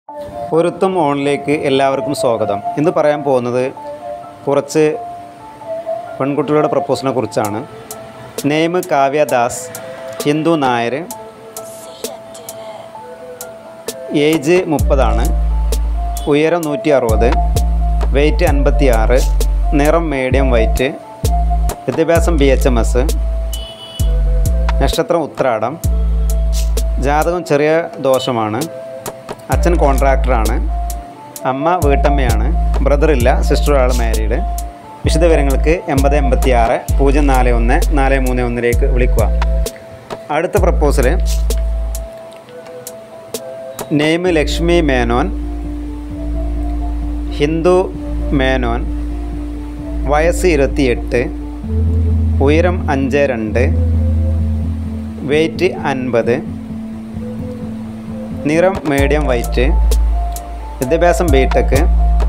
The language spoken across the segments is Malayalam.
പൊരുത്തം ഓണിലേക്ക് എല്ലാവർക്കും സ്വാഗതം ഇന്ന് പറയാൻ പോകുന്നത് കുറച്ച് പെൺകുട്ടികളുടെ പ്രപ്പോസലിനെ കുറിച്ചാണ് നെയിം കാവ്യ ദാസ് ഹിന്ദു നായർ ഏജ് മുപ്പതാണ് ഉയരം നൂറ്റി അറുപത് വെയ്റ്റ് അൻപത്തി ആറ് നിറം മീഡിയം വൈറ്റ് വിദ്യാഭ്യാസം ബി എച്ച് എം എസ് നക്ഷത്രം ഉത്രാടം ജാതകം ചെറിയ ദോഷമാണ് അച്ഛൻ കോൺട്രാക്ടറാണ് അമ്മ വീട്ടമ്മയാണ് ബ്രദറില്ല സിസ്റ്റർ ഒരാൾ മാരീഡ് വിശദവിവരങ്ങൾക്ക് എൺപത് എൺപത്തി ആറ് പൂജ്യം നാല് ഒന്ന് നാല് മൂന്ന് ഒന്നിലേക്ക് വിളിക്കുക അടുത്ത പ്രപ്പോസൽ നെയിം ലക്ഷ്മി മേനോൻ ഹിന്ദു മേനോൻ വയസ്സ് ഇരുപത്തിയെട്ട് ഉയരം അഞ്ച് രണ്ട് വെയ്റ്റ് അൻപത് നിറം മീഡിയം വൈറ്റ് വിദ്യാഭ്യാസം ബി ടെക്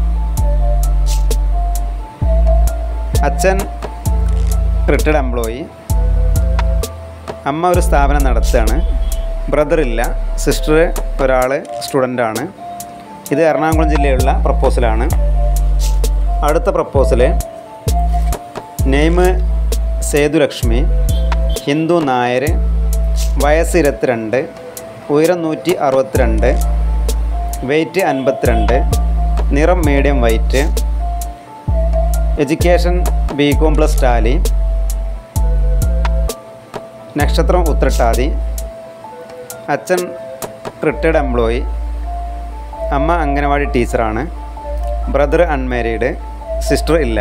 അച്ഛൻ റിട്ടയർഡ് എംപ്ലോയി അമ്മ ഒരു സ്ഥാപനം നടത്തുകയാണ് ബ്രദറില്ല സിസ്റ്റർ ഒരാൾ സ്റ്റുഡൻ്റാണ് ഇത് എറണാകുളം ജില്ലയിലുള്ള പ്രപ്പോസലാണ് അടുത്ത പ്രപ്പോസൽ നെയിം സേതുലക്ഷ്മി ഹിന്ദു നായർ വയസ്സ് ഇരുപത്തിരണ്ട് ഉയരം നൂറ്റി അറുപത്തിരണ്ട് വെയ്റ്റ് അൻപത്തിരണ്ട് നിറം medium white education B com plus Tally നക്ഷത്രം ഉത്രട്ടാതി അച്ഛൻ റിട്ടയർഡ് എംപ്ലോയി അമ്മ അംഗനവാടി ടീച്ചറാണ് ബ്രദർ അൺമാരീഡ് സിസ്റ്റർ ഇല്ല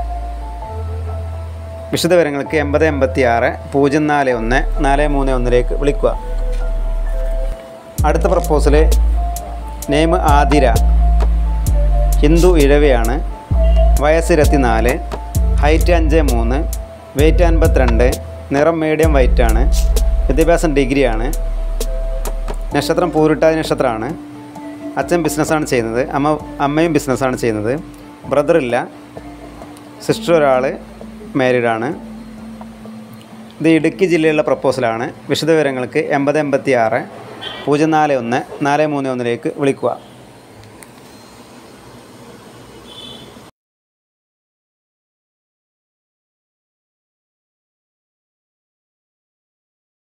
വിശദവിവരങ്ങൾക്ക് എൺപത് എൺപത്തി ആറ് പൂജ്യം നാല് ഒന്ന് നാല് മൂന്ന് ഒന്നിലേക്ക് വിളിക്കുക അടുത്ത പ്രപ്പോസൽ നെയിം ആതിര ഹിന്ദു ഇഴവയാണ് വയസ്സ് ഇരുപത്തിനാല് ഹൈറ്റ് അഞ്ച് മൂന്ന് വെയ്റ്റ് അൻപത്തിരണ്ട് നിറം മീഡിയം വൈറ്റാണ് വിദ്യാഭ്യാസം ഡിഗ്രിയാണ് നക്ഷത്രം പൂരിട്ടാതി നക്ഷത്രമാണ് അച്ഛൻ ബിസിനസ്സാണ് ചെയ്യുന്നത് അമ്മ അമ്മയും ബിസിനസ്സാണ് ചെയ്യുന്നത് ബ്രദറില്ല സിസ്റ്റർ ഒരാൾ മാരീഡാണ് ഇത് ഇടുക്കി ജില്ലയിലുള്ള പ്രപ്പോസലാണ് വിശദവിവരങ്ങൾക്ക് എൺപത് എൺപത്തി ആറ് പൂജ്യം നാല് ഒന്ന് നാല് മൂന്ന് ഒന്നിലേക്ക് വിളിക്കുക